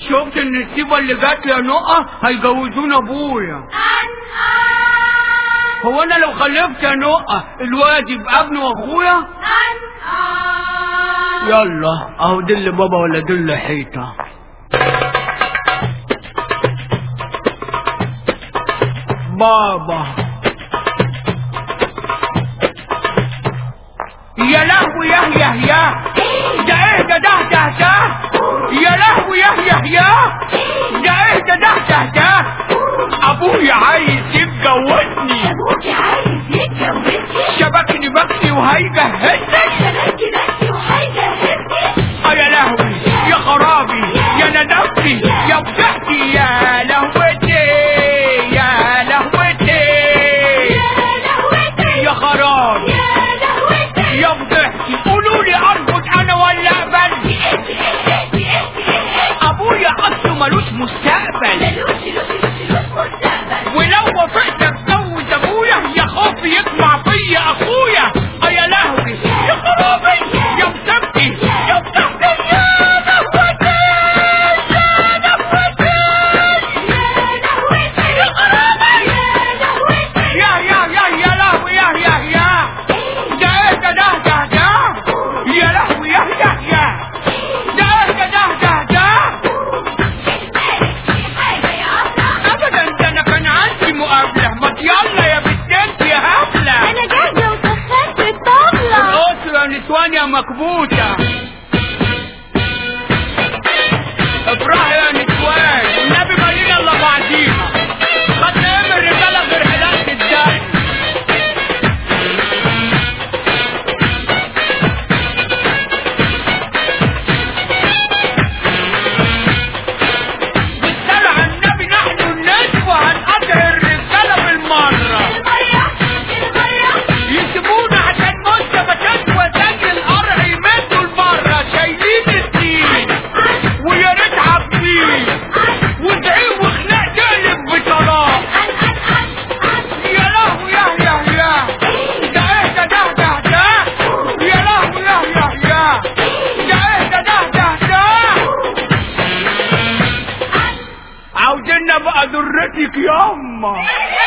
شفت النسيبة اللي جات لي يا نقة هيجوزونا ابويا هو انا لو خلفت يا نقة الواد يبقى ابني واخويا يلا اهو دل بابا ولا دل حيطة بابا يا لهوي يا يا يا ده ايه ده ده ده ده يا لهوي يا يا يا ده ايه ده ده ده ده ابويا عايز يتجوزني ابوك عايز يتجوزني شبكني بكني وهيجهزني شبكي بس وهيجهزني اه يا لهوي يا خرابي يا ندمتي يا بجحتي يا لهوتي يا لهوتي يا لهوتي يا خرابي يا لهوتي يا بجحتي قولوا لي اربط انا ولا اقبل ابويا اصله ملوش مستقبل لوش لوش لوش لوش مستقبل ولو وافقت اتجوز ابويا يا خوفي يطمع فيا اخويا اه يا لهوي يا خرابي يا مسبتي يا بجحتي يا لهوتي يا لهوتي يا لهوتي يا خرابي يا لهوتي يا يا يا يا لهوي يا يا يا ده ايه ده ده ده ده يا لهوي يا يا يا ده ايه ده ده ده ده حاجة يا أبلة ابدا ده انا كان عندي مقابله ما يلا يا بنتك يا هبله أنا جاهزة وسخنت الطاولة الاسره نسوان يا مكبوته افرحوا يا نسوان النبي مالينا الا بعضيها خدت ايه من الرجاله غير حلاقه الدقن بالصلاة على النبي نحن النسوة هنقطع الرجالة بالمرة المية المية يسيبونا عشان مدة ما تسوى زي القرع يمدوا المرة شايلين الدين ويا ريت حابين وزعيق وخناق تقلب بطلاق يا لهوي يا يا يا ده ايه ده ده ده ده يا لهوي يا يا يا ده ايه ده ده ده ده عاوزين بقى ضرتك ياما